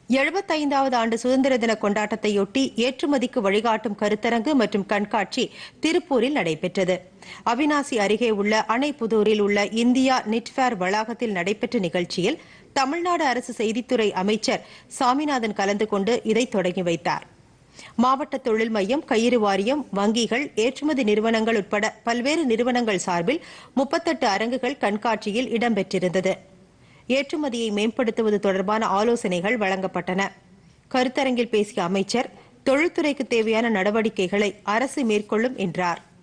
எழுபத்தைந்தாவது ஆண்டு சுதந்திர தின கொண்டாட்டத்தையொட்டி ஏற்றுமதிக்கு வழிகாட்டும் கருத்தரங்கு மற்றும் கண்காட்சி திருப்பூரில் நடைபெற்றது அவினாசி அருகே உள்ள அணைப்புதூரில் உள்ள இந்தியா நிட்ஃபேர் வளாகத்தில் நடைபெற்ற நிகழ்ச்சியில் தமிழ்நாடு அரசு செய்தித்துறை அமைச்சர் சாமிநாதன் கலந்து கொண்டு இதை தொடங்கி வைத்தார் மாவட்ட தொழில் மையம் கயிறு வாரியம் வங்கிகள் ஏற்றுமதி நிறுவனங்கள் உட்பட பல்வேறு நிறுவனங்கள் சார்பில் முப்பத்தெட்டு அரங்குகள் கண்காட்சியில் இடம்பெற்றிருந்தது ஏற்றுமதியை மேம்படுத்துவது தொடர்பான ஆலோசனைகள் வழங்கப்பட்டன கருத்தரங்கில் பேசிய அமைச்சர் தொழில்துறைக்கு தேவையான நடவடிக்கைகளை அரசு மேற்கொள்ளும் என்றார்